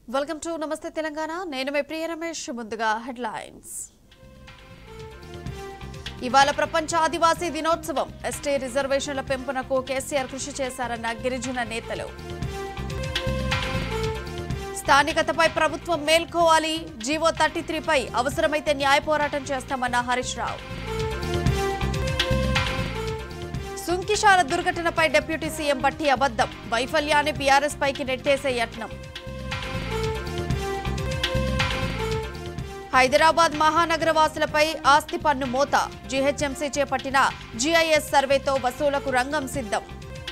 Welcome to నమస్తే తెలంగాణ నేను మీ ప్రియ రమేష్ ముందుగా హెడ్లైన్స్ ఇవాళ ప్రపంచ ఆదివాసీ దినోత్సవం ఎస్టీ రిజర్వేషన్ల పెంపునకు కేసీఆర్ కృషి చేశారన్న గిరిజన నేతలు స్థానికతపై ప్రభుత్వం మేల్కోవాలి జీవో థర్టీ త్రీపై అవసరమైతే న్యాయ పోరాటం చేస్తామన్న హరీష్ రావు సుంకిశాల దుర్ఘటనపై డిప్యూటీ సీఎం బట్టి అబద్దం వైఫల్యాన్ని బీఆర్ఎస్ పైకి నెట్టేసే యత్నం హైదరాబాద్ మహానగర వాసులపై ఆస్తి పన్ను మోత జీహెచ్ఎంసీ చేపట్టిన జీఐఎస్ సర్వేతో వసూలకు రంగం సిద్ధం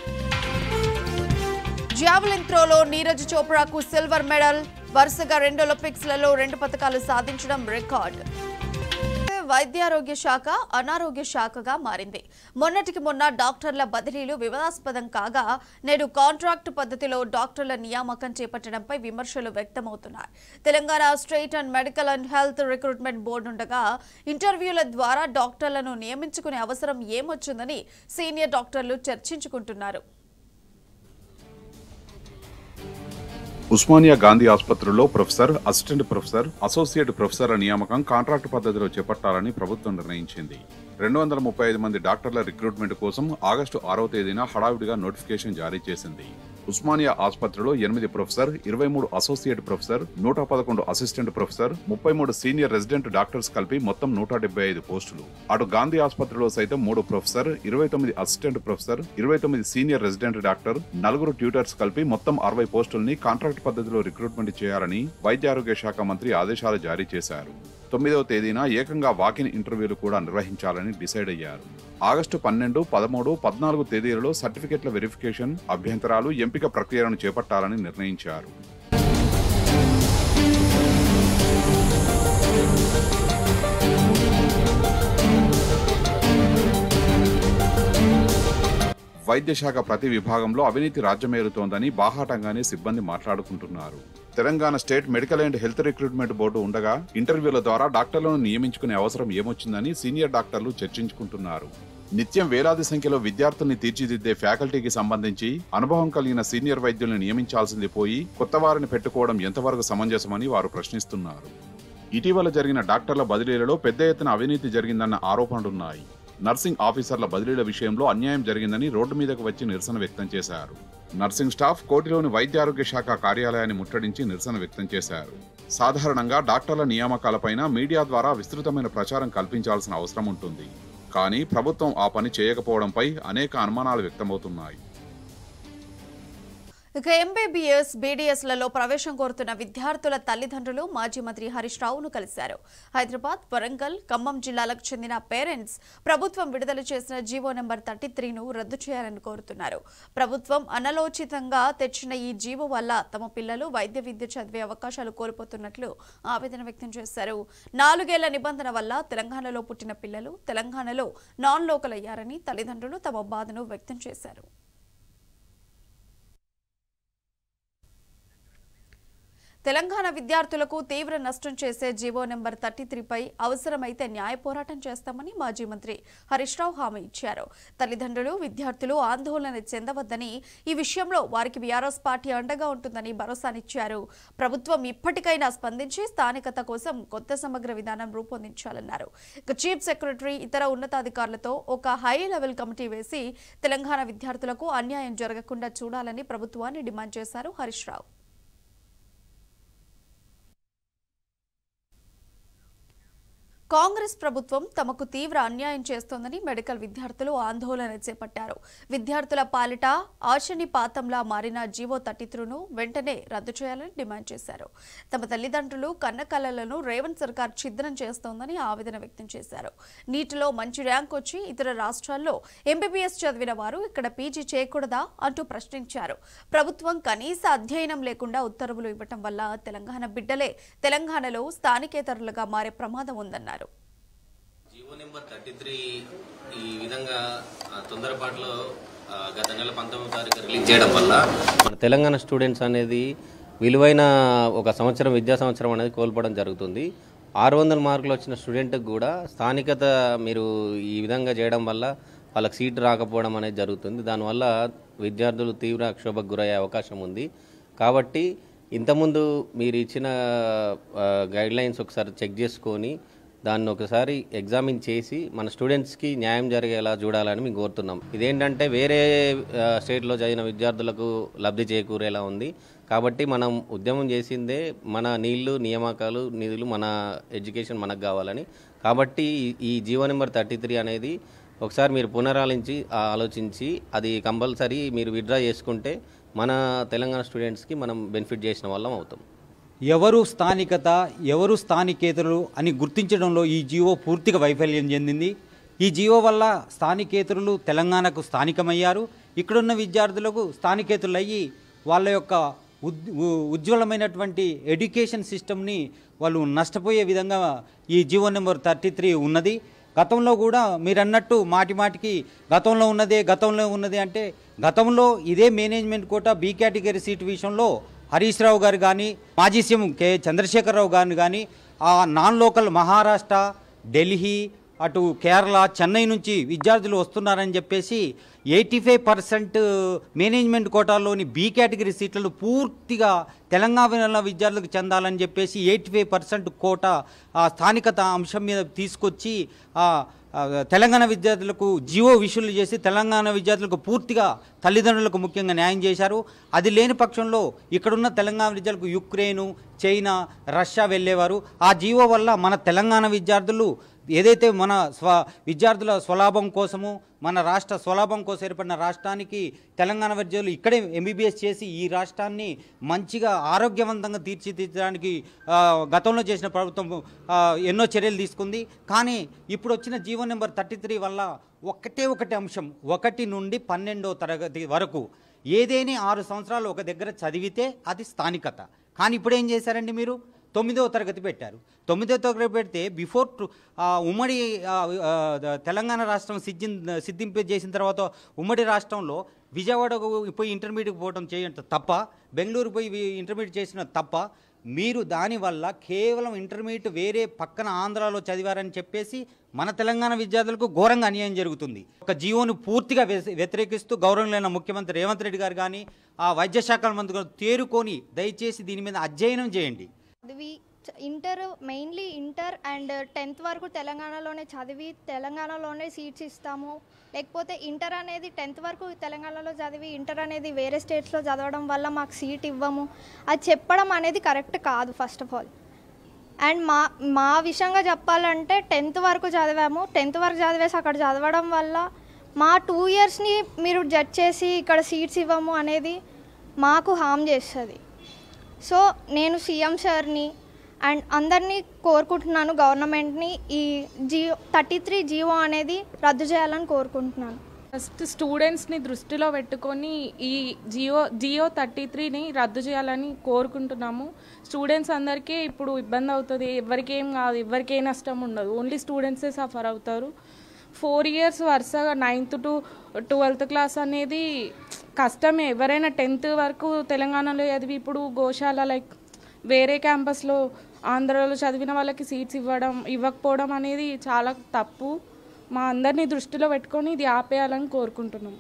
జావలిన్ త్రోలో నీరజ్ చోప్రాకు సిల్వర్ మెడల్ వరుసగా రెండు ఒలింపిక్స్లలో రెండు పథకాలు సాధించడం రికార్డ్ వైద్యారోగ్య శాఖ అనారోగ్య శాఖగా మారింది మొన్నటికి మొన్న డాక్టర్ల బదిలీలు వివాదాస్పదం కాగా నేడు కాంట్రాక్ట్ పద్ధతిలో డాక్టర్ల నియామకం చేపట్టడంపై విమర్శలు వ్యక్తమవుతున్నాయి Telangana state and medical and health recruitment board ఉండగా ఇంటర్వ్యూల ద్వారా డాక్టర్లను నియమించుకునే అవసరం ఏమొచ్చిందని సీనియర్ డాక్టర్లు చర్చించుకుంటున్నారు ఉస్మానియా గాంధీ ఆసుపత్రిలో ప్రొఫెసర్ అసిస్టెంట్ ప్రొఫెసర్ అసోసియేట్ ప్రొఫెసర్ల నియామకం కాంట్రాక్టు పద్ధతిలో చేపట్టాలని ప్రభుత్వం నిర్ణయించింది రెండు వందల ముప్పై ఐదు మంది డాక్టర్ల రిక్రూట్మెంట్ కోసం ఆగస్టు ఆరవ తేదీన హడావిడిగా నోటిఫికేషన్ జారీ చేసింది ఉస్మానియా ఆసుపత్రిలో ఎనిమిది ప్రొఫెసర్ ఇరవై మూడు అసోసియేట్ ప్రొఫెసర్ నూట పదకొండు అసిస్టెంట్ ప్రొఫెసర్ ముప్పై మూడు సీనియర్ రెసిడెంట్ డాక్టర్స్ కలిపి మొత్తం నూట డెబ్బై ఐదు పోస్టులు అటు గాంధీ ఆసుపత్రిలో సైతం మూడు ప్రొఫెసర్ ఇరవై తొమ్మిది అసిస్టెంట్ ప్రొఫెసర్ ఇరవై తొమ్మిది సీనియర్ రెసిడెంట్ డాక్టర్ నలుగురు ట్యూటర్స్ కలిపి మొత్తం అరవై పోస్టుల్ని కాంట్రాక్ట్ పద్ధతిలో రిక్రూట్మెంట్ చేయాలని వైద్యారోగ్య శాఖ మంత్రి ఆదేశాలు జారీ చేశారు తొమ్మిదవ తేదీన ఏకంగా వాకిన్ ఇంటర్వ్యూలు కూడా నిర్వహించాలని డిసైడ్ అయ్యారు ఆగస్టు పన్నెండు పదమూడు పద్నాలుగు తేదీలలో సర్టిఫికెట్ల వెరిఫికేషన్ అభ్యంతరాలు ఎంపిక ప్రక్రియలను చేపట్టాలని నిర్ణయించారు వైద్య శాఖ ప్రతి విభాగంలో అవినీతి రాజ్యమేరుతోందని బాహాటంగానే సిబ్బంది మాట్లాడుకుంటున్నారు Telangana state medical and health recruitment board ఉండగా ఇంటర్వ్యూల ద్వారా డాక్టర్లను నియమించుకునే అవసరం ఏమొచ్చిందని సీనియర్ డాక్టర్లు చర్చించుకుంటున్నారు నిత్యం వేలాది సంఖ్యలో విద్యార్థుల్ని తీర్చిదిద్దే ఫ్యాకల్టీకి సంబంధించి అనుభవం కలిగిన సీనియర్ వైద్యుల్ని నియమించాల్సింది పోయి కొత్త వారిని పెట్టుకోవడం ఎంతవరకు సమంజసమని వారు ప్రశ్నిస్తున్నారు ఇటీవల జరిగిన డాక్టర్ల బదిలీలలో పెద్ద ఎత్తున అవినీతి జరిగిందన్న ఆరోపణలున్నాయి నర్సింగ్ ఆఫీసర్ల బదిలీల విషయంలో అన్యాయం జరిగిందని రోడ్డు మీదకు వచ్చి నిరసన వ్యక్తం చేశారు నర్సింగ్ స్టాఫ్ కోటిలోని వైద్యారోగ్య శాఖ కార్యాలయాన్ని ముట్టడించి నిరసన వ్యక్తం చేశారు సాధారణంగా డాక్టర్ల నియామకాలపైన మీడియా ద్వారా విస్తృతమైన ప్రచారం కల్పించాల్సిన అవసరం ఉంటుంది కానీ ప్రభుత్వం ఆ పని చేయకపోవడంపై అనేక అనుమానాలు వ్యక్తమవుతున్నాయి ఇక ఎంబీబీఎస్ బీడీఎస్లలో ప్రవేశం కోరుతున్న విద్యార్థుల తల్లిదండ్రులు మాజీ మంత్రి హరీష్ రావును కలిశారు హైదరాబాద్ వరంగల్ ఖమ్మం జిల్లాలకు చెందిన పేరెంట్స్ ప్రభుత్వం విడుదల చేసిన జీవో నెంబర్ థర్టీ త్రీను రద్దు చేయాలని కోరుతున్నారు ప్రభుత్వం అనలోచితంగా తెచ్చిన ఈ జీవో వల్ల తమ పిల్లలు వైద్య విద్య చదివే అవకాశాలు కోల్పోతున్నట్లు ఆవేదన వ్యక్తం చేశారు నాలుగేళ్ల నిబంధన వల్ల తెలంగాణలో పుట్టిన పిల్లలు తెలంగాణలో నాన్ లోకల్ అయ్యారని తల్లిదండ్రులు తమ బాధను వ్యక్తం చేశారు తెలంగాణ విద్యార్థులకు తీవ్ర నష్టం చేసే జీవో నెంబర్ థర్టీ త్రీపై అవసరమైతే న్యాయ పోరాటం చేస్తామని మాజీ మంత్రి హరీష్ రావు హామీ ఇచ్చారు తల్లిదండ్రులు విద్యార్థులు ఆందోళన చెందవద్దని ఈ విషయంలో వారికి బీఆర్ఎస్ పార్టీ అండగా ఉంటుందని భరోసానిచ్చారు ప్రభుత్వం ఇప్పటికైనా స్పందించి స్థానికత కోసం కొత్త సమగ్ర విధానం రూపొందించాలన్నారు ఇక చీఫ్ సెక్రటరీ ఇతర ఉన్నతాధికారులతో ఒక హై లెవెల్ కమిటీ వేసి తెలంగాణ విద్యార్థులకు అన్యాయం జరగకుండా చూడాలని ప్రభుత్వాన్ని డిమాండ్ చేశారు హరీష్ రావు కాంగ్రెస్ ప్రభుత్వం తమకు తీవ్ర అన్యాయం చేస్తోందని మెడికల్ విద్యార్థులు ఆందోళన చేపట్టారు విద్యార్థుల పాలిట ఆశని పాతంలా మారిన జీవో థర్టీత్రును వెంటనే రద్దు చేయాలని డిమాండ్ చేశారు తమ తల్లిదండ్రులు కన్నకళలను రేవంత్ సర్కార్ ఛిద్రం చేస్తోందని ఆవేదన వ్యక్తం చేశారు నీటిలో మంచి ర్యాంక్ వచ్చి ఇతర రాష్ట్రాల్లో ఎంబీబీఎస్ చదివిన వారు ఇక్కడ పీజీ చేయకూడదా అంటూ ప్రశ్నించారు ప్రభుత్వం కనీస అధ్యయనం లేకుండా ఉత్తర్వులు ఇవ్వటం వల్ల తెలంగాణ బిడ్డలే తెలంగాణలో స్థానికేతరులుగా మారే ప్రమాదం ఉందన్నారు జీవో నెంబర్ థర్టీ త్రీ ఈ విధంగా ఆ, తొందరపాటులో ఆ, గత నెల పంతొమ్మిదో తారీఖు రిలీజ్ చేయడం వల్ల మన తెలంగాణ స్టూడెంట్స్ అనేది విలువైన ఒక సంవత్సరం విద్యా సంవత్సరం అనేది కోల్పోవడం జరుగుతుంది ఆరు వందల మార్కులు వచ్చిన స్టూడెంట్కి కూడా స్థానికత మీరు ఈ విధంగా చేయడం వల్ల వాళ్ళకి సీట్ రాకపోవడం అనేది జరుగుతుంది దానివల్ల విద్యార్థులు తీవ్ర క్షోభకు గురయ్యే అవకాశం ఉంది కాబట్టి ఇంతకుముందు మీరు ఇచ్చిన గైడ్ లైన్స్ ఒకసారి చెక్ చేసుకొని దాన్ని ఒకసారి ఎగ్జామిన్ చేసి మన స్టూడెంట్స్కి న్యాయం జరిగేలా చూడాలని మేము కోరుతున్నాం ఇదేంటంటే వేరే ఆ, స్టేట్లో చదివిన విద్యార్థులకు లబ్ధి చేకూరేలా ఉంది కాబట్టి మనం ఉద్యమం చేసిందే మన నీళ్లు నియామకాలు నిధులు మన ఎడ్యుకేషన్ మనకు కావాలని కాబట్టి ఈ- ఈ జీవో నెంబర్ థర్టీ త్రీ అనేది ఒకసారి మీరు పునరాలించి ఆ, ఆలోచించి అది కంపల్సరీ మీరు విత్డ్రా చేసుకుంటే మన తెలంగాణ స్టూడెంట్స్కి మనం బెనిఫిట్ చేసిన వాళ్ళం అవుతాం ఎవరు స్థానికత ఎవరు స్థానికేతరులు అని గుర్తించడంలో ఈ జీవో పూర్తిగా వైఫల్యం చెందింది ఈ జీవో వల్ల స్థానికేతరులు తెలంగాణకు స్థానికమయ్యారు ఇక్కడున్న విద్యార్థులకు స్థానికేతరులు అయ్యి వాళ్ళ యొక్క ఉద్ ఉ- ఉజ్వలమైనటువంటి ఎడ్యుకేషన్ సిస్టమ్ని వాళ్ళు నష్టపోయే విధంగా ఈ జీవో నెంబర్ థర్టీ త్రీ ఉన్నది గతంలో కూడా మీరు అన్నట్టు మాటి మాటికి గతంలో ఉన్నదే గతంలో ఉన్నదే అంటే గతంలో ఇదే management quota B category seat విషయంలో హరీష్ రావు గారు కానీ మాజీ సీఎం కె చంద్రశేఖరరావు గారిని కానీ ఆ నాన్ లోకల్ మహారాష్ట్ర ఢిల్లీ అటు కేరళ చెన్నై నుంచి విద్యార్థులు వస్తున్నారని చెప్పేసి ఎయిటీ ఫైవ్ పర్సెంట్ మేనేజ్మెంట్ కోటాలోని బి కేటగిరీ సీట్లను పూర్తిగా తెలంగాణ విద్యార్థులకు చెందాలని చెప్పేసి ఎయిటీ ఫైవ్ పర్సెంట్ కోట ఆ స్థానికత అంశం మీద తీసుకొచ్చి ఆ ఆ, తెలంగాణ విద్యార్థులకు జీవో విషులు చేసి తెలంగాణ విద్యార్థులకు పూర్తిగా తల్లిదండ్రులకు ముఖ్యంగా న్యాయం చేశారు అది లేని పక్షంలో ఇక్కడున్న తెలంగాణ విద్యార్థులకు యుక్రెయిన్ చైనా రష్యా వెళ్ళేవారు ఆ జీవో వల్ల మన తెలంగాణ విద్యార్థులు ఏదైతే మన స్వ విద్యార్థుల స్వలాభం కోసము మన రాష్ట్ర స్వలాభం కోసం ఏర్పడిన రాష్ట్రానికి తెలంగాణ విద్యార్థులు ఇక్కడే ఎంబీబీఎస్ చేసి ఈ రాష్ట్రాన్ని మంచిగా ఆరోగ్యవంతంగా తీర్చిదిద్దడానికి ఆ, గతంలో చేసిన ప్రభుత్వం ఆ, ఎన్నో చర్యలు తీసుకుంది కానీ ఇప్పుడు వచ్చిన జీవో నెంబర్ థర్టీ త్రీ వల్ల ఒకటే ఒకటి అంశం ఒకటి నుండి పన్నెండో తరగతి వరకు ఏదేని ఆరు సంవత్సరాలు ఒక దగ్గర చదివితే అది స్థానికత కానీ ఇప్పుడు ఏం చేశారండి మీరు తొమ్మిదవ తరగతి పెట్టారు తొమ్మిదవ తరగతి పెడితే బిఫోర్ టు- ఆ, ఉమ్మడి ఆ, ఆ, తెలంగాణ రాష్ట్రం సిద్ధి సిద్ధింప చేసిన తర్వాత ఉమ్మడి రాష్ట్రంలో విజయవాడకు పోయి ఇంటర్మీడియట్ పోవడం చేయడం తప్ప బెంగళూరు పోయి వి- ఇంటర్మీడియట్ చేసిన తప్ప మీరు దానివల్ల కేవలం ఇంటర్మీడియట్ వేరే పక్కన ఆంధ్రాలో చదివారని చెప్పేసి మన తెలంగాణ విద్యార్థులకు ఘోరంగా అన్యాయం జరుగుతుంది ఒక జీవోను పూర్తిగా వ్యతి- వ్యతిరేకిస్తూ గౌరవమైన ముఖ్యమంత్రి రేవంత్ రెడ్డి గారు కానీ ఆ వైద్య శాఖ మంత్రి గారు తేరుకొని దయచేసి దీని మీద అధ్యయనం చేయండి చదివి చ- inter mainly inter and tenth వరకు తెలంగాణలోనే చదివి తెలంగాణలోనే సీట్స్ ఇస్తాము లేకపోతే ఇంటర్ అనేది టెన్త్ వరకు తెలంగాణలో చదివి ఇంటర్ అనేది వేరే స్టేట్స్లో చదవడం వల్ల మాకు సీట్ ఇవ్వము అది చెప్పడం అనేది కరెక్ట్ కాదు ఫస్ట్ ఆఫ్ ఆల్ అండ్ మా మా విషయంగా చెప్పాలంటే టెన్త్ వరకు చదివాము టెన్త్ వరకు చదివేసి అక్కడ చదవడం వల్ల మా టూ ఇయర్స్ని మీరు జడ్జ్ చేసి ఇక్కడ సీట్స్ ఇవ్వము అనేది మాకు హామ్ చేస్తుంది సో నేను సీఎం సార్ని అండ్ అందరినీ కోరుకుంటున్నాను గవర్నమెంట్ని ఈ జియో థర్టీ త్రీ జియో అనేది రద్దు చేయాలని కోరుకుంటున్నాను ఫస్ట్ స్టూడెంట్స్ని దృష్టిలో పెట్టుకొని ఈ జియో జియో థర్టీ త్రీని రద్దు చేయాలని కోరుకుంటున్నాము స్టూడెంట్స్ అందరికీ ఇప్పుడు ఇబ్బంది అవుతుంది ఎవరికేం కాదు ఎవరికే నష్టం ఉండదు ఓన్లీ స్టూడెంట్సే సఫర్ అవుతారు ఫోర్ ఇయర్స్ వరుసగా నైన్త్ టు ట్వెల్త్ క్లాస్ అనేది కష్టమే ఎవరైనా టెన్త్ వరకు తెలంగాణలో చదివి ఇప్పుడు గోశాల లైక్ వేరే క్యాంపస్లో ఆంధ్రాలో చదివిన వాళ్ళకి సీట్స్ ఇవ్వడం ఇవ్వకపోవడం అనేది చాలా తప్పు మా అందరినీ దృష్టిలో పెట్టుకొని ఇది ఆపేయాలని కోరుకుంటున్నాం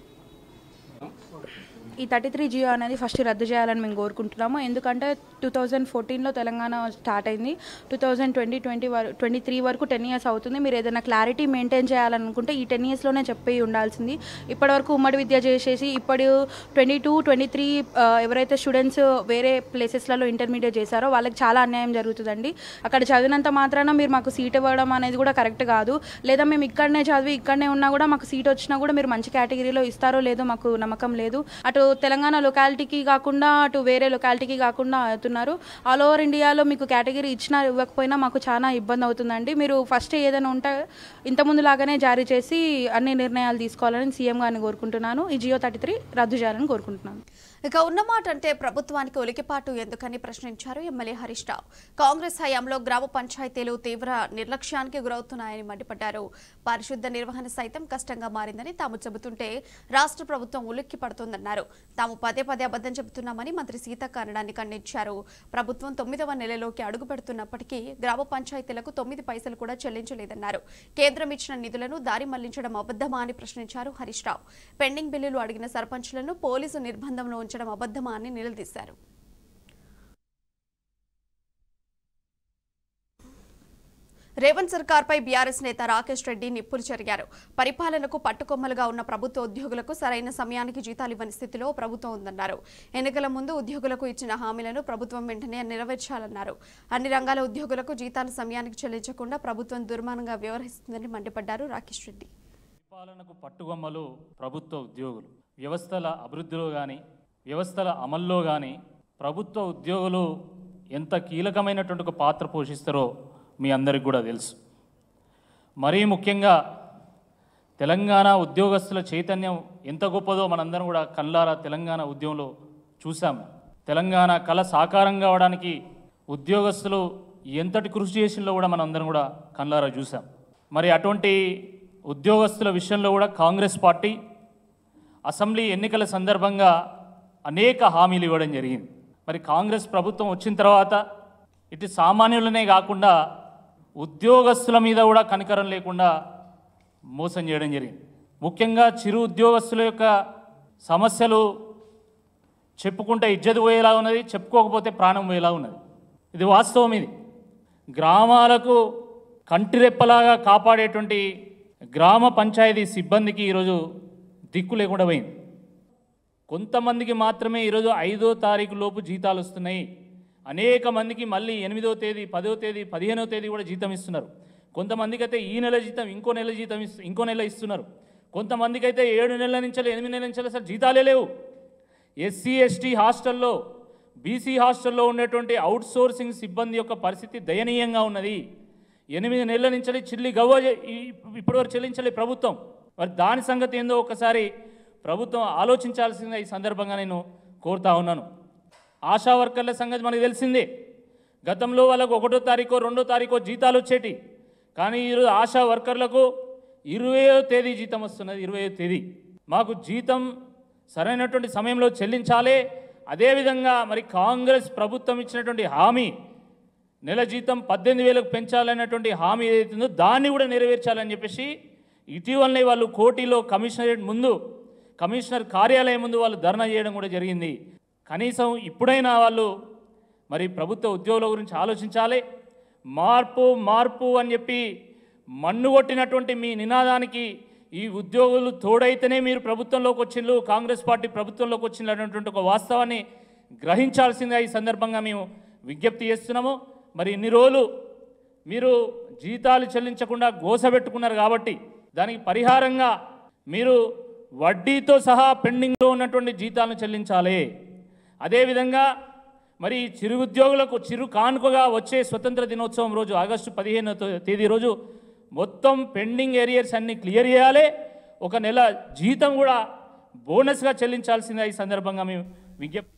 ఈ థర్టీ త్రీ జియో అనేది ఫస్ట్ రద్దు చేయాలని మేము కోరుకుంటున్నాము ఎందుకంటే టూ థౌజండ్ ఫోర్టీన్లో తెలంగాణ స్టార్ట్ అయింది టూ థౌజండ్ ట్వంటీ ట్వంటీ వరకు ట్వంటీ త్రీ వరకు టెన్ ఇయర్స్ అవుతుంది మీరు ఏదైనా క్లారిటీ మెయింటైన్ చేయాలనుకుంటే ఈ టెన్ ఇయర్స్లోనే చెప్పి ఉండాల్సింది ఇప్పటివరకు ఉమ్మడి విద్య చేసేసి ఇప్పుడు ట్వంటీ టూ ట్వంటీ త్రీ ఎవరైతే స్టూడెంట్స్ వేరే ప్లేసెస్లలో ఇంటర్మీడియట్ చేశారో వాళ్ళకి చాలా అన్యాయం జరుగుతుందండి అక్కడ చదివినంత మాత్రాన మీరు మాకు సీట్ ఇవ్వడం అనేది కూడా కరెక్ట్ కాదు లేదా మేము ఇక్కడనే చదివి ఇక్కడనే ఉన్నా కూడా మాకు సీట్ వచ్చినా కూడా మీరు మంచి కేటగిరీలో ఇస్తారో లేదో మాకు నమ్మకం లేదు అటు తెలంగాణ లొకాలిటీకి కాకుండా అటు వేరే లొకాలిటీకి కాకుండా అవుతున్నారు ఆల్ ఓవర్ ఇండియాలో మీకు కేటగిరీ ఇచ్చినా ఇవ్వకపోయినా మాకు చాలా ఇబ్బంది అవుతుందండి మీరు ఫస్ట్ ఏదైనా ఉంటే ఇంతకుముందు లాగానే జారీ చేసి అన్ని నిర్ణయాలు తీసుకోవాలని సీఎం గారిని కోరుకుంటున్నాను ఈ జియో థర్టీ త్రీ రద్దు చేయాలని కోరుకుంటున్నాను ఇక ఉన్నమాట అంటే ప్రభుత్వానికి ఉలికిపాటు ఎందుకని ప్రశ్నించారు ఎమ్మెల్యే హరీష్ రావు కాంగ్రెస్ హయాంలో గ్రామ పంచాయతీలు తీవ్ర నిర్లక్ష్యానికి గురవుతున్నాయని మండిపడ్డారు పారిశుద్ధ నిర్వహణ సైతం కష్టంగా మారిందని తాము చెబుతుంటే రాష్ట్ర ప్రభుత్వం ఉలిక్కి పడుతోందన్నారు తాము పదే పదే అబద్ధం చెబుతున్నామని మంత్రి సీతక్క అనడాన్ని ఖండించారు ప్రభుత్వం తొమ్మిదవ నెలలోకి అడుగు పెడుతున్నప్పటికీ గ్రామ పంచాయతీలకు తొమ్మిది పైసలు కూడా చెల్లించలేదన్నారు కేంద్రం ఇచ్చిన నిధులను దారి మళ్లించడం అబద్ధమా అని ప్రశ్నించారు హరీష్ రావు పెండింగ్ బిల్లులు అడిగిన సర్పంచ్లను పోలీసు నిర్బంధంలో ఉంచడం అబద్ధమా అని నిలదీశారు రేవంత్ సర్కార్పై బీఆర్ఎస్ నేత రాకేష్ రెడ్డి నిప్పులు చెరిగారు పరిపాలనకు పట్టుకొమ్మలుగా ఉన్న ప్రభుత్వ ఉద్యోగులకు సరైన సమయానికి జీతాలు ఇవ్వని స్థితిలో ప్రభుత్వం ఉందన్నారు ఎన్నికల ముందు ఉద్యోగులకు ఇచ్చిన హామీలను ప్రభుత్వం వెంటనే నెరవేర్చాలన్నారు అన్ని రంగాల ఉద్యోగులకు జీతాలు సమయానికి చెల్లించకుండా ప్రభుత్వం దుర్మానంగా వ్యవహరిస్తుందని మండిపడ్డారు రాకేష్ రెడ్డి పరిపాలనకు పట్టుగొమ్మలు ప్రభుత్వ ఉద్యోగులు వ్యవస్థల అభివృద్ధిలో కానీ వ్యవస్థల అమల్లో కానీ ప్రభుత్వ ఉద్యోగులు ఎంత కీలకమైనటువంటి ఒక పాత్ర పోషిస్తారో మీ అందరికి కూడా తెలుసు మరీ ముఖ్యంగా తెలంగాణ ఉద్యోగస్తుల చైతన్యం ఎంత గొప్పదో మనందరం కూడా కల్లారా తెలంగాణ ఉద్యమంలో చూసాం తెలంగాణ కళ సాకారం కావడానికి ఉద్యోగస్తులు ఎంతటి కృషి చేసిందో కూడా మనందరం కూడా కల్లారా చూసాం మరి అటువంటి ఉద్యోగస్తుల విషయంలో కూడా కాంగ్రెస్ పార్టీ అసెంబ్లీ ఎన్నికల సందర్భంగా అనేక హామీలు ఇవ్వడం జరిగింది మరి కాంగ్రెస్ ప్రభుత్వం వచ్చిన తర్వాత ఇటు సామాన్యులనే కాకుండా ఉద్యోగస్తుల మీద కూడా కనికరం లేకుండా మోసం చేయడం జరిగింది ముఖ్యంగా చిరు ఉద్యోగస్తుల యొక్క సమస్యలు చెప్పుకుంటే ఇజ్జత్ పోయేలా ఉన్నది చెప్పుకోకపోతే ప్రాణం పోయేలా ఉన్నది ఇది వాస్తవం ఇది గ్రామాలకు కంటిరెప్పలాగా కాపాడేటువంటి గ్రామ పంచాయతీ సిబ్బందికి ఈరోజు దిక్కు లేకుండా పోయింది కొంతమందికి మాత్రమే ఈరోజు ఐదో తారీఖు లోపు జీతాలు వస్తున్నాయి అనేక మందికి మళ్ళీ ఎనిమిదో తేదీ పదో తేదీ పదిహేనో తేదీ కూడా జీతం ఇస్తున్నారు కొంతమందికి అయితే ఈ నెల జీతం ఇంకో నెల జీతం ఇస్తు ఇంకో నెల ఇస్తున్నారు కొంతమందికి అయితే ఏడు నెలల నుంచి ఎనిమిది నెలల నుంచి అసలు జీతాలే లేవు ఎస్సీ ఎస్టీ హాస్టల్లో బీసీ హాస్టల్లో ఉండేటువంటి అవుట్ సోర్సింగ్ సిబ్బంది యొక్క పరిస్థితి దయనీయంగా ఉన్నది ఎనిమిది నెలల నుంచి చిల్లి గవ్వ చే- ఈ- ఇప్పటివరకు చెల్లించలే ప్రభుత్వం మరి దాని సంగతి ఏందో ఒకసారి ప్రభుత్వం ఆలోచించాల్సిందే ఈ సందర్భంగా నేను కోరుతా ఉన్నాను ఆశా వర్కర్ల సంగతి మనకు తెలిసిందే గతంలో వాళ్ళకు ఒకటో తారీఖు రెండో తారీఖు జీతాలు వచ్చేటి కానీ ఈరోజు ఆశా వర్కర్లకు ఇరవయో తేదీ జీతం వస్తున్నది ఇరవయో తేదీ మాకు జీతం సరైనటువంటి సమయంలో చెల్లించాలి అదేవిధంగా మరి కాంగ్రెస్ ప్రభుత్వం ఇచ్చినటువంటి హామీ నెల జీతం పద్దెనిమిది వేలకు పెంచాలనేటువంటి హామీ ఏదైతుందో దాన్ని కూడా నెరవేర్చాలని చెప్పేసి ఇటీవలనే వాళ్ళు కోటిలో కమిషనరేట్ ముందు కమిషనర్ కార్యాలయం ముందు వాళ్ళు ధర్నా చేయడం కూడా జరిగింది కనీసం ఇప్పుడైనా వాళ్ళు మరి ప్రభుత్వ ఉద్యోగుల గురించి ఆలోచించాలి మార్పు మార్పు అని చెప్పి మన్ను కొట్టినటువంటి మీ నినాదానికి ఈ ఉద్యోగులు తోడైతేనే మీరు ప్రభుత్వంలోకి వచ్చిండ్రు కాంగ్రెస్ పార్టీ ప్రభుత్వంలోకి వచ్చిండ్రు అనేటువంటి ఒక వాస్తవాన్ని గ్రహించాల్సిందిగా ఈ సందర్భంగా మేము విజ్ఞప్తి చేస్తున్నాము మరి ఇన్ని రోజులు మీరు జీతాలు చెల్లించకుండా గోసబెట్టుకున్నారు కాబట్టి దానికి పరిహారంగా మీరు వడ్డీతో సహా పెండింగ్లో ఉన్నటువంటి జీతాలను చెల్లించాలి అదేవిధంగా మరి ఈ చిరు ఉద్యోగులకు చిరు కానుకగా వచ్చే స్వతంత్ర దినోత్సవం రోజు ఆగస్టు పదిహేనో తేదీ రోజు మొత్తం పెండింగ్ ఏరియర్స్ అన్ని క్లియర్ చేయాలి ఒక నెల జీతం కూడా బోనస్గా చెల్లించాల్సిందే ఈ సందర్భంగా మేము విజ్ఞప్తి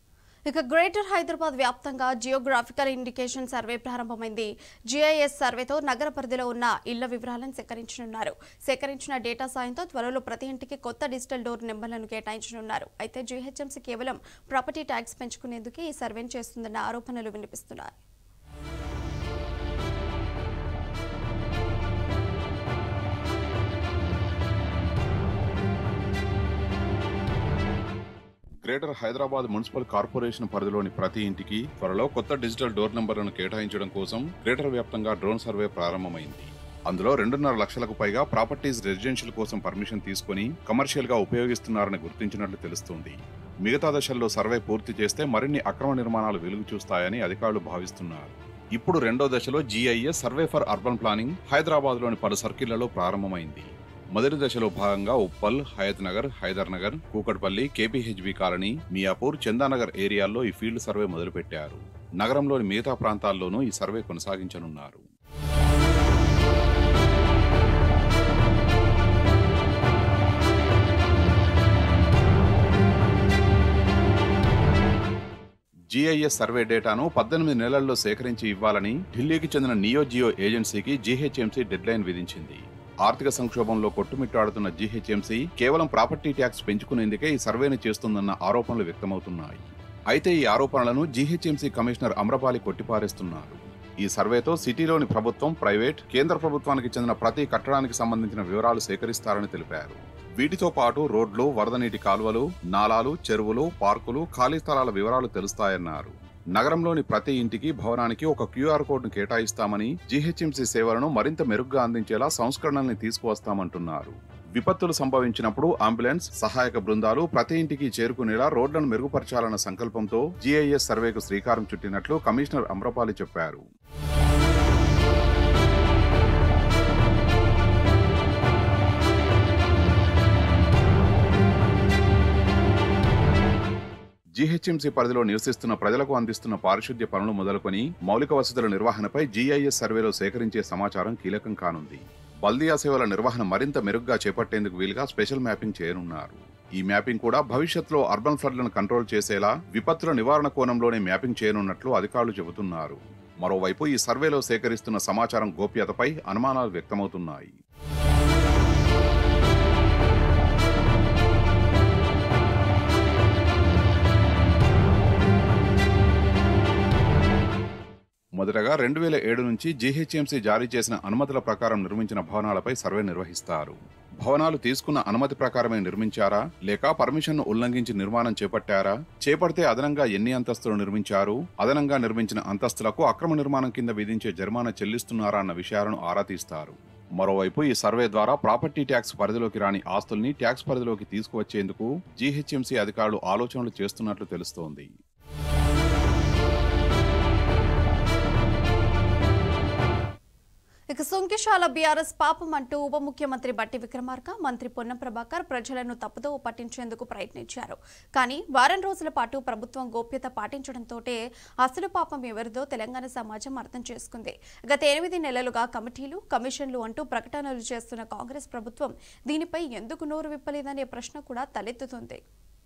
ఇక గ్రేటర్ హైదరాబాద్ వ్యాప్తంగా జియోగ్రాఫికల్ ఇండికేషన్ సర్వే ప్రారంభమైంది జిఐఎస్ సర్వేతో నగర పరిధిలో ఉన్న ఇళ్ల వివరాలను సేకరించనున్నారు సేకరించిన డేటా సాయంతో త్వరలో ప్రతి ఇంటికి కొత్త డిజిటల్ డోర్ నెంబర్లను కేటాయించనున్నారు అయితే జీహెచ్ఎంసీ కేవలం ప్రాపర్టీ ట్యాక్స్ పెంచుకునేందుకే ఈ సర్వేను చేస్తుందన్న ఆరోపణలు వినిపిస్తున్నాయి గ్రేటర్ హైదరాబాద్ మున్సిపల్ కార్పొరేషన్ పరిధిలోని ప్రతి ఇంటికి త్వరలో కొత్త డిజిటల్ డోర్ నంబర్లను కేటాయించడం కోసం గ్రేటర్ వ్యాప్తంగా డ్రోన్ సర్వే ప్రారంభమైంది అందులో రెండున్నర లక్షలకు పైగా ప్రాపర్టీస్ రెసిడెన్షియల్ కోసం పర్మిషన్ తీసుకుని కమర్షియల్ గా ఉపయోగిస్తున్నారని గుర్తించినట్లు తెలుస్తోంది మిగతా దశల్లో సర్వే పూర్తి చేస్తే మరిన్ని అక్రమ నిర్మాణాలు వెలుగు చూస్తాయని అధికారులు భావిస్తున్నారు ఇప్పుడు రెండో దశలో GIS survey for urban planning Hyderabad లోని పలు సర్కిళ్లలో ప్రారంభమైంది మొదటి దశలో భాగంగా ఉప్పల్ హయత్ నగర్ హైదర్ నగర్ కూకట్పల్లి కేపీహెచ్బి కాలనీ మియాపూర్ చందానగర్ ఏరియాల్లో ఈ ఫీల్డ్ సర్వే మొదలుపెట్టారు నగరంలోని మిగతా ప్రాంతాల్లోనూ ఈ సర్వే కొనసాగించనున్నారు జీఐఎస్ సర్వే డేటాను పద్దెనిమిది నెలల్లో సేకరించి ఇవ్వాలని ఢిల్లీకి చెందిన నియో జియో ఏజెన్సీకి జీహెచ్ఎంసీ డెడ్లైన్ విధించింది ఆర్థిక సంక్షోభంలో కొట్టుమిట్టాడుతున్న జీహెచ్ఎంసీ కేవలం ప్రాపర్టీ ట్యాక్స్ పెంచుకునేందుకే ఈ సర్వేను చేస్తుందన్న ఆరోపణలు వ్యక్తమవుతున్నాయి అయితే ఈ ఆరోపణలను జీహెచ్ఎంసీ కమిషనర్ అమ్రపాలి కొట్టిపారేస్తున్నారు ఈ సర్వేతో సిటీలోని ప్రభుత్వం ప్రైవేట్ కేంద్ర ప్రభుత్వానికి చెందిన ప్రతి కట్టడానికి సంబంధించిన వివరాలు సేకరిస్తారని తెలిపారు వీటితో పాటు రోడ్లు వరద నీటి కాలువలు నాలాలు చెరువులు పార్కులు ఖాళీ స్థలాల వివరాలు తెలుస్తాయన్నారు నగరంలోని ప్రతి ఇంటికి భవనానికి ఒక క్యూఆర్ కోడ్ను కేటాయిస్తామని జీహెచ్ఎంసీ సేవలను మరింత మెరుగ్గా అందించేలా సంస్కరణల్ని తీసుకువస్తామంటున్నారు విపత్తులు సంభవించినప్పుడు అంబులెన్స్ సహాయక బృందాలు ప్రతి ఇంటికి చేరుకునేలా రోడ్లను మెరుగుపరచాలన్న సంకల్పంతో జీఐఎస్ సర్వేకు శ్రీకారం చుట్టినట్లు కమిషనర్ అమ్రపాలి చెప్పారు జీహెచ్ఎంసీ పరిధిలో నివసిస్తున్న ప్రజలకు అందిస్తున్న పారిశుద్ధ్య పనులు మొదలుకొని మౌలిక వసతుల నిర్వహణపై జీఐఎస్ సర్వేలో సేకరించే సమాచారం కీలకం కానుంది బల్దియా సేవల నిర్వహణ మరింత మెరుగ్గా చేపట్టేందుకు వీలుగా స్పెషల్ మ్యాపింగ్ చేయనున్నారు ఈ మ్యాపింగ్ కూడా భవిష్యత్తులో అర్బన్ ఫ్లడ్లను కంట్రోల్ చేసేలా విపత్తుల నివారణ కోణంలోనే మ్యాపింగ్ చేయనున్నట్లు అధికారులు చెబుతున్నారు మరోవైపు ఈ సర్వేలో సేకరిస్తున్న సమాచారం గోప్యతపై అనుమానాలు వ్యక్తమవుతున్నాయి మొదటగా రెండు వేల ఏడు నుంచి జీహెచ్ఎంసీ జారీ చేసిన అనుమతుల ప్రకారం నిర్మించిన భవనాలపై సర్వే నిర్వహిస్తారు భవనాలు తీసుకున్న అనుమతి ప్రకారమే నిర్మించారా లేక పర్మిషన్ను ఉల్లంఘించి నిర్మాణం చేపట్టారా చేపడితే అదనంగా ఎన్ని అంతస్తులు నిర్మించారు అదనంగా నిర్మించిన అంతస్తులకు అక్రమ నిర్మాణం కింద విధించే జరిమానా చెల్లిస్తున్నారా అన్న విషయాలను ఆరా తీస్తారు మరోవైపు ఈ సర్వే ద్వారా ప్రాపర్టీ ట్యాక్స్ పరిధిలోకి రాని ఆస్తుల్ని ట్యాక్స్ పరిధిలోకి తీసుకువచ్చేందుకు జీహెచ్ఎంసీ అధికారులు ఆలోచనలు చేస్తున్నట్లు తెలుస్తోంది ఇక సుంకిశాల బీఆర్ఎస్ పాపం అంటూ ఉప ముఖ్యమంత్రి బట్టి విక్రమార్క మంత్రి పొన్నం ప్రభాకర్ ప్రజలను తప్పుదోవ పట్టించేందుకు ప్రయత్నించారు కానీ వారం రోజుల పాటు ప్రభుత్వం గోప్యత పాటించడంతో అసలు పాపం ఎవరిదో తెలంగాణ సమాజం అర్థం చేసుకుంది గత ఎనిమిది నెలలుగా కమిటీలు కమిషన్లు అంటూ ప్రకటనలు చేస్తున్న కాంగ్రెస్ ప్రభుత్వం దీనిపై ఎందుకు నోరు విప్పలేదనే ప్రశ్న కూడా తలెత్తుతుంది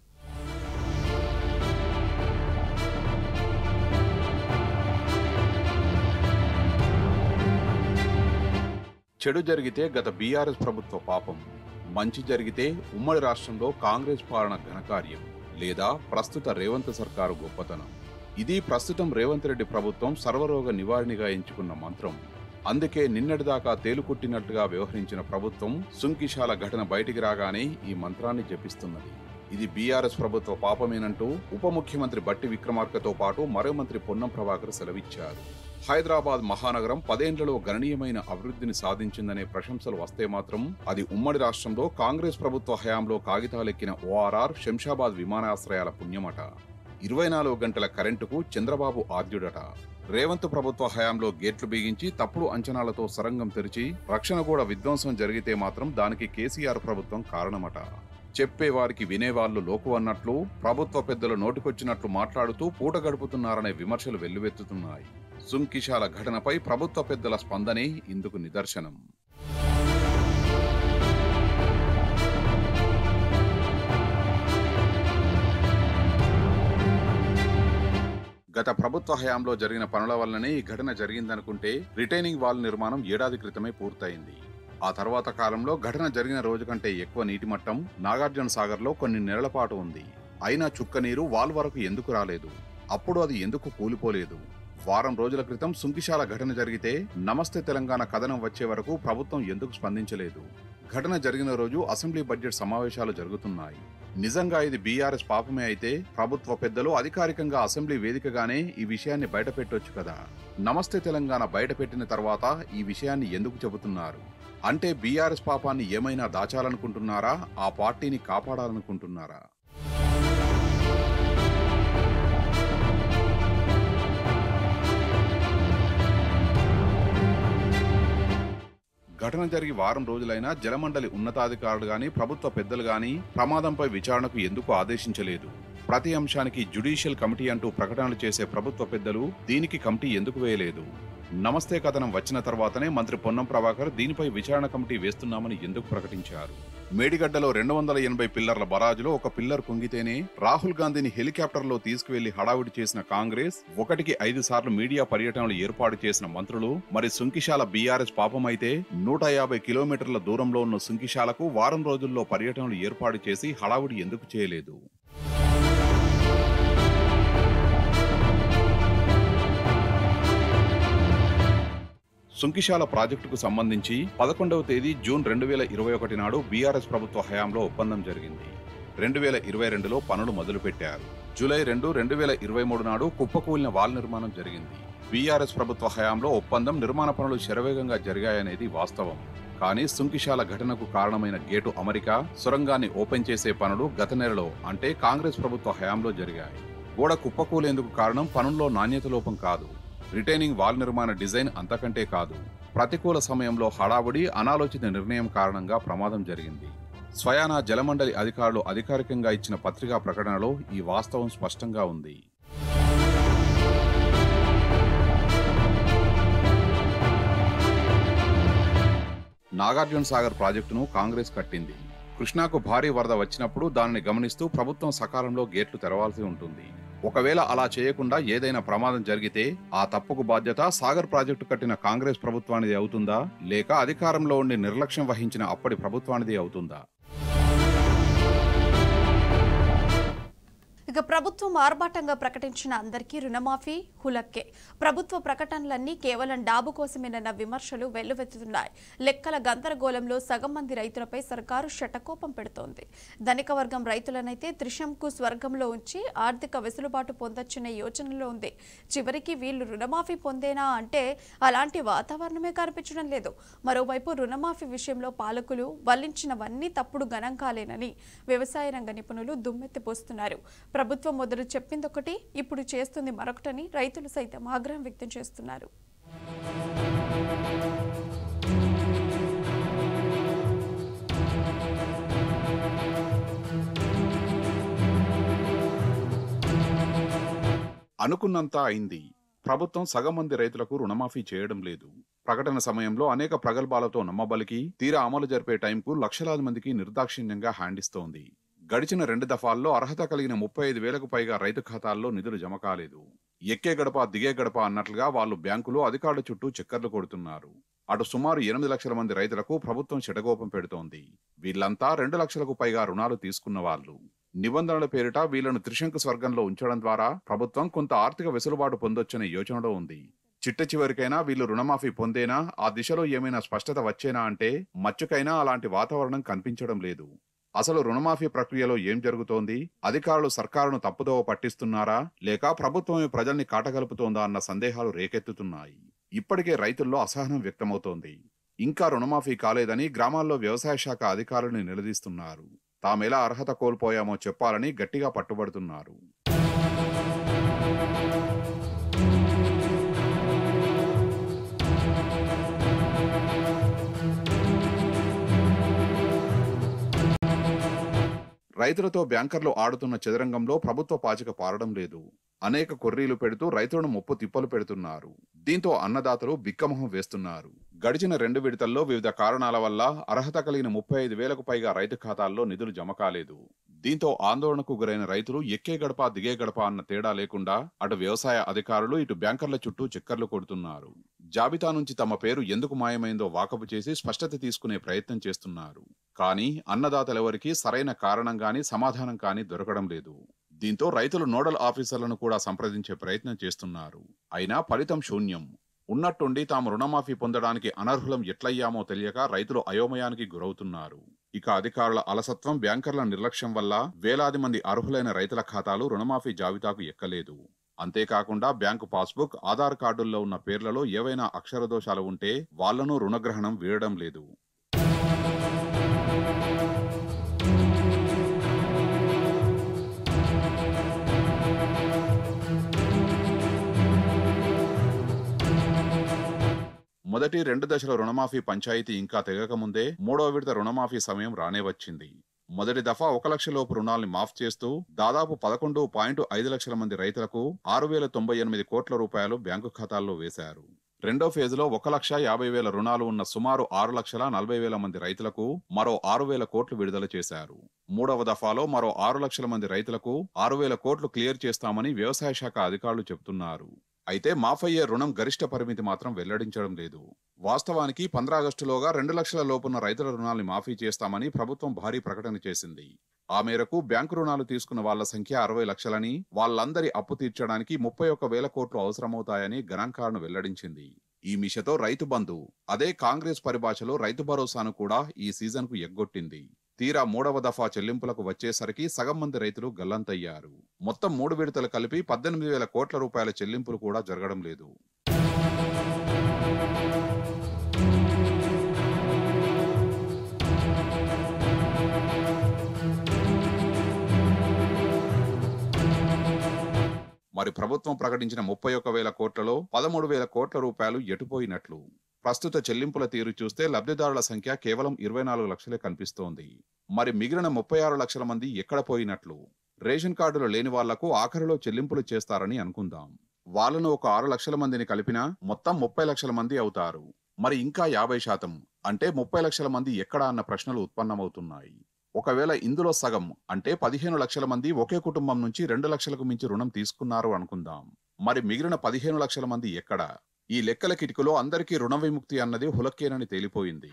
చెడు జరిగితే గత బీఆర్ఎస్ ప్రభుత్వ పాపం మంచి జరిగితే ఉమ్మడి రాష్ట్రంలో కాంగ్రెస్ పాలన ఘనకార్యం లేదా ప్రస్తుత రేవంత్ సర్కారు గొప్పతనం ఇది ప్రస్తుతం రేవంత్ రెడ్డి ప్రభుత్వం సర్వరోగ నివారణగా ఎంచుకున్న మంత్రం అందుకే నిన్నటిదాకా తేలుకుట్టినట్టుగా వ్యవహరించిన ప్రభుత్వం సుంకిశాల ఘటన బయటికి రాగానే ఈ మంత్రాన్ని జపిస్తున్నది ఇది బీఆర్ఎస్ ప్రభుత్వ పాపమేనంటూ ఉప ముఖ్యమంత్రి బట్టి విక్రమార్కతో పాటు మరో మంత్రి పొన్నం ప్రభాకర్ సెలవిచ్చారు హైదరాబాద్ మహానగరం పదేండ్లలో గణనీయమైన అభివృద్ధిని సాధించిందనే ప్రశంసలు వస్తే మాత్రం అది ఉమ్మడి రాష్ట్రంలో కాంగ్రెస్ ప్రభుత్వ హయాంలో కాగితాలెక్కిన ఓఆర్ఆర్ శంషాబాద్ విమానాశ్రయాల పుణ్యమట ఇరవై నాలుగు గంటల కరెంటుకు చంద్రబాబు ఆద్యుడట రేవంత్ ప్రభుత్వ హయాంలో గేట్లు బిగించి తప్పుడు అంచనాలతో సరంగం తెరిచి రక్షణ కూడా విధ్వంసం జరిగితే మాత్రం దానికి కేసీఆర్ ప్రభుత్వం కారణమట చెప్పేవారికి వినేవాళ్లు లోకు అన్నట్లు ప్రభుత్వ పెద్దలు నోటికొచ్చినట్లు మాట్లాడుతూ పూట గడుపుతున్నారనే విమర్శలు వెల్లువెత్తుతున్నాయి సుంకిశాల ఘటనపై ప్రభుత్వ పెద్దల స్పందనే ఇందుకు నిదర్శనం గత ప్రభుత్వ హయాంలో జరిగిన పనుల వల్లనే ఈ ఘటన జరిగిందనుకుంటే రిటైనింగ్ వాల్ నిర్మాణం ఏడాది క్రితమే పూర్తయింది ఆ తర్వాత కాలంలో ఘటన జరిగిన రోజు కంటే ఎక్కువ నీటి మట్టం నాగార్జున సాగర్లో కొన్ని నెలల పాటు ఉంది అయినా చుక్క నీరు వాల్ వరకు ఎందుకు రాలేదు అప్పుడు అది ఎందుకు కూలిపోలేదు వారం రోజుల క్రితం సుంకిశాల ఘటన జరిగితే నమస్తే తెలంగాణ కథనం వచ్చే వరకు ప్రభుత్వం ఎందుకు స్పందించలేదు ఘటన జరిగిన రోజు అసెంబ్లీ బడ్జెట్ సమావేశాలు జరుగుతున్నాయి నిజంగా ఇది బీఆర్ఎస్ పాపమే అయితే ప్రభుత్వ పెద్దలు అధికారికంగా అసెంబ్లీ వేదికగానే ఈ విషయాన్ని బయటపెట్టొచ్చు కదా నమస్తే తెలంగాణ బయటపెట్టిన తర్వాత ఈ విషయాన్ని ఎందుకు చెబుతున్నారు అంటే బీఆర్ఎస్ పాపాన్ని ఏమైనా దాచాలనుకుంటున్నారా ఆ పార్టీని కాపాడాలనుకుంటున్నారా ఘటన జరిగి వారం రోజులైనా జలమండలి ఉన్నతాధికారులు గాని ప్రభుత్వ పెద్దలు గాని ప్రమాదంపై విచారణకు ఎందుకు ఆదేశించలేదు ప్రతి అంశానికి జ్యుడిషియల్ కమిటీ అంటూ ప్రకటనలు చేసే ప్రభుత్వ పెద్దలు దీనికి కమిటీ ఎందుకు వేయలేదు నమస్తే కథనం వచ్చిన తర్వాతనే మంత్రి పొన్నం ప్రభాకర్ దీనిపై విచారణ కమిటీ వేస్తున్నామని ఎందుకు ప్రకటించారు మేడిగడ్డలో రెండు వందల ఎనభై పిల్లర్ల బరాజులో ఒక పిల్లర్ కుంగితేనే రాహుల్ గాంధీని హెలికాప్టర్లో తీసుకువెళ్లి హడావుడి చేసిన కాంగ్రెస్ ఒకటికి ఐదు సార్లు మీడియా పర్యటనలు ఏర్పాటు చేసిన మంత్రులు మరి సుంకిశాల బీఆర్ఎస్ పాపమైతే నూట యాభై కిలోమీటర్ల దూరంలో ఉన్న సుంకిశాలకు వారం రోజుల్లో పర్యటనలు ఏర్పాటు చేసి హడావుడి ఎందుకు చేయలేదు సుంకిశాల ప్రాజెక్టుకు సంబంధించి పదకొండవ తేదీ జూన్ రెండు వేల ఇరవై ఒకటి నాడు బీఆర్ఎస్ ప్రభుత్వ హయాంలో ఒప్పందం జరిగింది రెండు వేల ఇరవై రెండులో పనులు మొదలుపెట్టారు జూలై రెండు రెండు వేల ఇరవై మూడు నాడు కుప్పకూలిన వాల్ నిర్మాణం జరిగింది బీఆర్ఎస్ ప్రభుత్వ హయాంలో ఒప్పందం నిర్మాణ పనులు శరవేగంగా జరిగాయనేది వాస్తవం కానీ సుంకిశాల ఘటనకు కారణమైన గేటు అమెరికా సొరంగాన్ని ఓపెన్ చేసే పనులు గత నెలలో అంటే కాంగ్రెస్ ప్రభుత్వ హయాంలో జరిగాయి గోడ కుప్పకూలేందుకు కారణం పనుల్లో నాణ్యత లోపం కాదు రిటైనింగ్ వాల్ నిర్మాణ డిజైన్ అంతకంటే కాదు ప్రతికూల సమయంలో హడావుడి అనాలోచిత నిర్ణయం కారణంగా ప్రమాదం జరిగింది స్వయానా జలమండలి అధికారులు అధికారికంగా ఇచ్చిన పత్రికా ప్రకటనలో ఈ వాస్తవం స్పష్టంగా ఉంది నాగార్జున సాగర్ ప్రాజెక్టును కాంగ్రెస్ కట్టింది కృష్ణాకు భారీ వరద వచ్చినప్పుడు దానిని గమనిస్తూ ప్రభుత్వం సకాలంలో గేట్లు తెరవాల్సి ఉంటుంది ఒకవేళ అలా చేయకుండా ఏదైనా ప్రమాదం జరిగితే ఆ తప్పుకు బాధ్యత సాగర్ ప్రాజెక్టు కట్టిన కాంగ్రెస్ ప్రభుత్వానిది అవుతుందా లేక అధికారంలో ఉండి నిర్లక్ష్యం వహించిన అప్పటి ప్రభుత్వానిది అవుతుందా ఇక ప్రభుత్వం ఆర్భాటంగా ప్రకటించిన అందరికీ రుణమాఫీ హులక్కే ప్రభుత్వ ప్రకటనలన్నీ కేవలం డాబు కోసమేనన్న విమర్శలు వెల్లువెత్తుతున్నాయి లెక్కల గందరగోళంలో సగం మంది రైతులపై సర్కారు శటకోపం పెడుతోంది ధనిక వర్గం రైతులనైతే త్రిశంకు స్వర్గంలో ఉంచి ఆర్థిక వెసులుబాటు పొందొచ్చనే యోచనలో ఉంది చివరికి వీళ్ళు రుణమాఫీ పొందేనా అంటే అలాంటి వాతావరణమే కనిపించడం లేదు మరోవైపు రుణమాఫీ విషయంలో పాలకులు వల్లించినవన్నీ తప్పుడు గణాంకాలేనని వ్యవసాయ రంగ నిపుణులు దుమ్మెత్తిపోస్తున్నారు ప్రభుత్వం మొదలు చెప్పిందొకటి ఇప్పుడు చేస్తుంది మరొకటని రైతులు సైతం ఆగ్రహం వ్యక్తం చేస్తున్నారు అనుకున్నంత అయింది ప్రభుత్వం సగం మంది రైతులకు రుణమాఫీ చేయడం లేదు ప్రకటన సమయంలో అనేక ప్రగల్భాలతో నమ్మబలికి తీరా అమలు జరిపే టైంకు లక్షలాది మందికి నిర్దాక్షిణ్యంగా హ్యాండిస్తోంది గడిచిన రెండు దఫాల్లో అర్హత కలిగిన ముప్పై ఐదు వేలకు పైగా రైతు ఖాతాల్లో నిధులు జమ కాలేదు ఎక్కే గడప దిగే గడప అన్నట్లుగా వాళ్ళు బ్యాంకులు అధికారుల చుట్టూ చక్కర్లు కొడుతున్నారు అటు సుమారు ఎనిమిది లక్షల మంది రైతులకు ప్రభుత్వం చెడగోపం పెడుతోంది వీళ్ళంతా రెండు లక్షలకు పైగా రుణాలు తీసుకున్న వాళ్ళు నిబంధనల పేరిట వీళ్లను త్రిశంకు స్వర్గంలో ఉంచడం ద్వారా ప్రభుత్వం కొంత ఆర్థిక వెసులుబాటు పొందొచ్చనే యోచనలో ఉంది చిట్ట చివరికైనా వీళ్ళు రుణమాఫీ పొందేనా ఆ దిశలో ఏమైనా స్పష్టత వచ్చేనా అంటే మచ్చుకైనా అలాంటి వాతావరణం కనిపించడం లేదు అసలు రుణమాఫీ ప్రక్రియలో ఏం జరుగుతోంది అధికారులు సర్కారును తప్పుదోవ పట్టిస్తున్నారా లేక ప్రభుత్వమే ప్రజల్ని కాటగలుపుతోందా అన్న సందేహాలు రేకెత్తుతున్నాయి ఇప్పటికే రైతుల్లో అసహనం వ్యక్తమవుతోంది ఇంకా రుణమాఫీ కాలేదని గ్రామాల్లో వ్యవసాయ శాఖ అధికారులను నిలదీస్తున్నారు తామెలా అర్హత కోల్పోయామో చెప్పాలని గట్టిగా పట్టుబడుతున్నారు రైతులతో బ్యాంకర్లు ఆడుతున్న చదరంగంలో ప్రభుత్వ పాచిక పారడం లేదు అనేక కొర్రీలు పెడుతూ రైతులను ముప్పు తిప్పలు పెడుతున్నారు దీంతో అన్నదాతలు బిక్కమొహం వేస్తున్నారు గడిచిన రెండు విడతల్లో వివిధ కారణాల వల్ల అర్హత కలిగిన ముప్పై ఐదు వేలకు పైగా రైతు ఖాతాల్లో నిధులు జమ కాలేదు దీంతో ఆందోళనకు గురైన రైతులు ఎక్కే గడప దిగే గడప అన్న తేడా లేకుండా అటు వ్యవసాయ అధికారులు ఇటు బ్యాంకర్ల చుట్టూ చక్కర్లు కొడుతున్నారు జాబితా నుంచి తమ పేరు ఎందుకు మాయమైందో వాకపు చేసి స్పష్టత తీసుకునే ప్రయత్నం చేస్తున్నారు కానీ అన్నదాతలెవరికీ సరైన కారణం గాని సమాధానం కానీ దొరకడం లేదు దీంతో రైతులు నోడల్ ఆఫీసర్లను కూడా సంప్రదించే ప్రయత్నం చేస్తున్నారు అయినా ఫలితం శూన్యం ఉన్నట్టుండి తాము రుణమాఫీ పొందడానికి అనర్హులం ఎట్లయ్యామో తెలియక రైతులు అయోమయానికి గురవుతున్నారు ఇక అధికారుల అలసత్వం బ్యాంకర్ల నిర్లక్ష్యం వల్ల వేలాది మంది అర్హులైన రైతుల ఖాతాలు రుణమాఫీ జాబితాకు ఎక్కలేదు అంతేకాకుండా బ్యాంకు పాస్బుక్ ఆధార్ కార్డుల్లో ఉన్న పేర్లలో ఏవైనా అక్షర దోషాలు ఉంటే వాళ్లను రుణగ్రహణం వీడడం లేదు మొదటి రెండు దశల రుణమాఫీ పంచాయతీ ఇంకా తెగకముందే మూడో విడత రుణమాఫీ సమయం రానే వచ్చింది మొదటి దఫా ఒక లక్ష లోపు రుణాల్ని మాఫ్ చేస్తూ దాదాపు పదకొండు పాయింట్ ఐదు లక్షల మంది రైతులకు ఆరు వేల తొంభై ఎనిమిది కోట్ల రూపాయలు బ్యాంకు ఖాతాల్లో వేశారు రెండో ఫేజులో ఒక లక్ష యాభై వేల రుణాలు ఉన్న సుమారు ఆరు లక్షల నలభై వేల మంది రైతులకు మరో ఆరు వేల కోట్లు విడుదల చేశారు మూడవ దఫాలో మరో ఆరు లక్షల మంది రైతులకు ఆరు వేల కోట్లు క్లియర్ చేస్తామని వ్యవసాయ శాఖ అధికారులు చెబుతున్నారు అయితే మాఫయ్యే రుణం గరిష్ట పరిమితి మాత్రం వెల్లడించడం లేదు వాస్తవానికి ఆగస్టులోగా రెండు లక్షల లోపున్న రైతుల రుణాల్ని మాఫీ చేస్తామని ప్రభుత్వం భారీ ప్రకటన చేసింది ఆ మేరకు బ్యాంకు రుణాలు తీసుకున్న వాళ్ల సంఖ్య అరవై లక్షలని వాళ్ళందరి అప్పు తీర్చడానికి ముప్పై ఒక్క వేల కోట్లు అవసరమవుతాయని గణాంకాలను వెల్లడించింది ఈ మిషతో రైతు బంధు అదే కాంగ్రెస్ పరిభాషలో రైతు భరోసాను కూడా ఈ సీజన్కు ఎగ్గొట్టింది తీరా మూడవ దఫా చెల్లింపులకు వచ్చేసరికి సగం మంది రైతులు గల్లంతయ్యారు మొత్తం మూడు విడతలు కలిపి పద్దెనిమిది వేల కోట్ల రూపాయల చెల్లింపులు కూడా జరగడం లేదు మరి ప్రభుత్వం ప్రకటించిన ముప్పై ఒక్క వేల కోట్లలో పదమూడు వేల కోట్ల రూపాయలు ఎటుపోయినట్లు ప్రస్తుత చెల్లింపుల తీరు చూస్తే లబ్ధిదారుల సంఖ్య కేవలం ఇరవై నాలుగు లక్షలే కనిపిస్తోంది మరి మిగిలిన ముప్పై ఆరు లక్షల మంది ఎక్కడ పోయినట్లు రేషన్ కార్డులు లేని వాళ్లకు ఆఖరిలో చెల్లింపులు చేస్తారని అనుకుందాం వాళ్ళను ఒక ఆరు లక్షల మందిని కలిపినా మొత్తం ముప్పై లక్షల మంది అవుతారు మరి ఇంకా యాభై శాతం అంటే ముప్పై లక్షల మంది ఎక్కడ అన్న ప్రశ్నలు ఉత్పన్నమవుతున్నాయి ఒకవేళ ఇందులో సగం అంటే పదిహేను లక్షల మంది ఒకే కుటుంబం నుంచి రెండు లక్షలకు మించి రుణం తీసుకున్నారు అనుకుందాం మరి మిగిలిన పదిహేను లక్షల మంది ఎక్కడ ఈ లెక్కల కిటికలో అందరికీ రుణ విముక్తి అన్నది హులక్కేనని తేలిపోయింది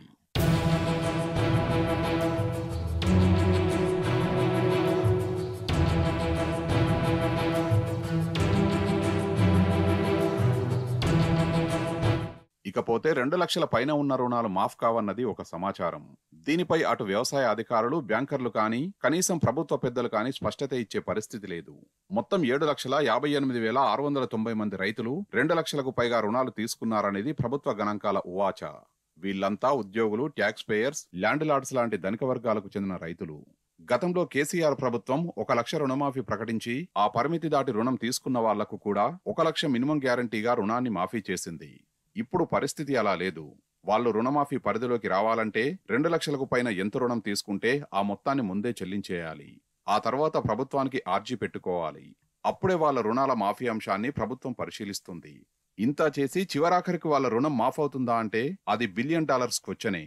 ఇకపోతే రెండు లక్షల పైన ఉన్న రుణాలు మాఫ్ కావన్నది ఒక సమాచారం దీనిపై అటు వ్యవసాయ అధికారులు బ్యాంకర్లు కానీ కనీసం ప్రభుత్వ పెద్దలు కానీ స్పష్టత ఇచ్చే పరిస్థితి లేదు మొత్తం ఏడు లక్షల యాభై ఎనిమిది వేల ఆరు వందల తొంభై మంది రైతులు రెండు లక్షలకు పైగా రుణాలు తీసుకున్నారనేది ప్రభుత్వ గణాంకాల ఉవాచ వీళ్ళంతా ఉద్యోగులు ట్యాక్స్ పేయర్స్ ల్యాండ్ లార్డ్స్ లాంటి ధనిక వర్గాలకు చెందిన రైతులు గతంలో కేసీఆర్ ప్రభుత్వం ఒక లక్ష రుణమాఫీ ప్రకటించి ఆ పరిమితి దాటి రుణం తీసుకున్న వాళ్లకు కూడా ఒక లక్ష మినిమం గ్యారంటీగా రుణాన్ని మాఫీ చేసింది ఇప్పుడు పరిస్థితి అలా లేదు వాళ్ళు రుణమాఫీ పరిధిలోకి రావాలంటే రెండు లక్షలకు పైన ఎంత రుణం తీసుకుంటే ఆ మొత్తాన్ని ముందే చెల్లించేయాలి ఆ తర్వాత ప్రభుత్వానికి ఆర్జీ పెట్టుకోవాలి అప్పుడే వాళ్ళ రుణాల మాఫీ అంశాన్ని ప్రభుత్వం పరిశీలిస్తుంది ఇంత చేసి చివరాఖరికి వాళ్ళ రుణం మాఫ్ అవుతుందా అంటే అది బిలియన్ డాలర్స్ క్వశ్చనే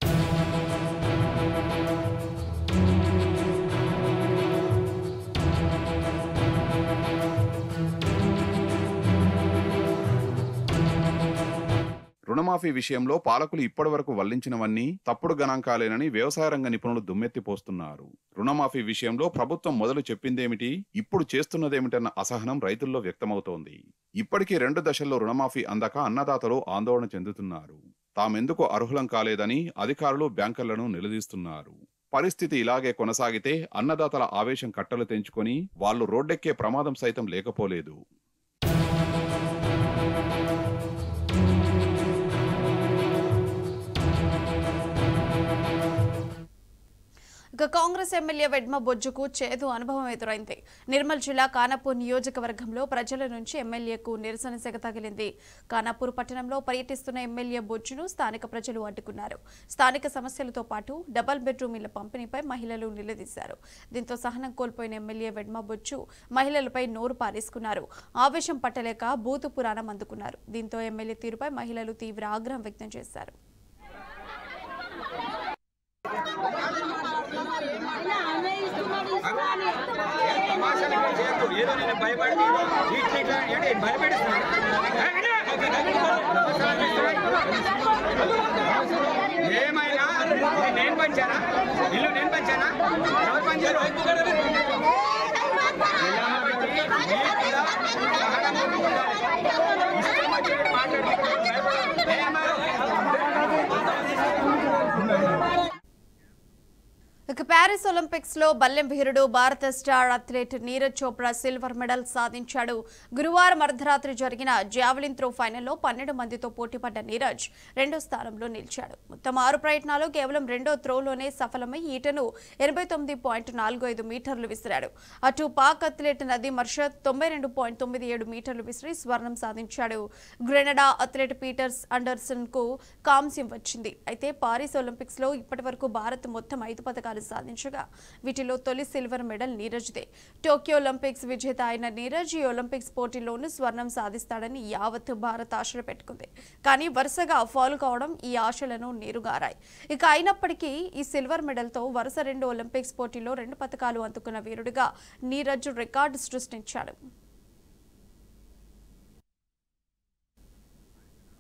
రుణమాఫీ విషయంలో పాలకులు ఇప్పటివరకు వల్లించినవన్నీ తప్పుడు గణాంకాలేనని వ్యవసాయ రంగ నిపుణులు దుమ్మెత్తిపోస్తున్నారు రుణమాఫీ విషయంలో ప్రభుత్వం మొదలు చెప్పిందేమిటి ఇప్పుడు చేస్తున్నదేమిటన్న అసహనం రైతుల్లో వ్యక్తమవుతోంది ఇప్పటికీ రెండు దశల్లో రుణమాఫీ అందక అన్నదాతలు ఆందోళన చెందుతున్నారు తామెందుకు అర్హులం కాలేదని అధికారులు బ్యాంకర్లను నిలదీస్తున్నారు పరిస్థితి ఇలాగే కొనసాగితే అన్నదాతల ఆవేశం కట్టలు తెంచుకొని వాళ్ళు రోడ్డెక్కే ప్రమాదం సైతం లేకపోలేదు ఇక కాంగ్రెస్ ఎమ్మెల్యే వెడ్మ బొజ్జుకు చేదు అనుభవం ఎదురైంది నిర్మల్ జిల్లా కానాపూర్ నియోజకవర్గంలో ప్రజల నుంచి ఎమ్మెల్యేకు నిరసన సెగ తగిలింది కానాపూర్ పట్టణంలో పర్యటిస్తున్న ఎమ్మెల్యే బొజ్జును స్థానిక ప్రజలు అడ్డుకున్నారు స్థానిక సమస్యలతో పాటు డబల్ బెడ్రూమ్ ఇళ్ల పంపిణీపై మహిళలు నిలదీశారు దీంతో సహనం కోల్పోయిన ఎమ్మెల్యే వెడ్మ బొజ్జు మహిళలపై నోరు పారేసుకున్నారు ఆవేశం పట్టలేక బూతు పురాణం అందుకున్నారు దీంతో ఎమ్మెల్యే తీరుపై మహిళలు తీవ్ర ఆగ్రహం వ్యక్తం చేశారు ఏదో నేను భయపడి ఇట్లా ఇట్లా ఏంటి భయపెడిస్తున్నాను ఏమైనా ఇది నేను పంచానా ఇల్లు నేను పంచానా ఎవరు పంచారు ఇలా పెట్టి మీరు కూడా సహనంగా ఉండాలి. ఇష్టం వచ్చినట్టు మాట్లాడుతున్నారు. ఇక ప్యారిస్ ఒలింపిక్స్ లో బల్లెం వీరుడు భారత star athlete Neeraj Chopra silver medal సాధించాడు గురువారం అర్ధరాత్రి జరిగిన జావెలిన్ త్రో ఫైనల్లో పన్నెండు మందితో పోటీపడ్డ నీరజ్ రెండో స్థానంలో నిలిచాడు మొత్తం ఆరు ప్రయత్నాలు కేవలం రెండో త్రోలోనే సఫలమై ఈటను ఎనభై తొమ్మిది పాయింట్ నాలుగు ఐదు మీటర్లు విసిరాడు అటు పాక్ అథ్లెట్ నదీ మర్షద్ తొంభై రెండు పాయింట్ తొమ్మిది ఏడు మీటర్లు విసిరి స్వర్ణం సాధించాడు గ్రెనడా అథ్లెట్ పీటర్స్ అండర్సన్ కు కాంస్యం వచ్చింది అయితే పారిస్ ఒలింపిక్స్ లో ఇప్పటి వరకు భారత్ మొత్తం ఐదు పథకాలు సాధించగా వీటిలో తొలి సిల్వర్ మెడల్ నీరజ్దే టోక్యో ఒలింపిక్స్ విజేత అయిన నీరజ్ ఈ ఒలింపిక్స్ పోటీలోనూ స్వర్ణం సాధిస్తాడని యావత్ భారత్ ఆశలు పెట్టుకుంది కానీ వరుసగా ఫాల్ కావడం ఈ ఆశలను నీరుగారాయి ఇక అయినప్పటికీ ఈ సిల్వర్ మెడల్తో వరుస రెండు ఒలింపిక్స్ పోటీలో రెండు పథకాలు అందుకున్న వీరుడిగా నీరజ్ రికార్డు సృష్టించాడు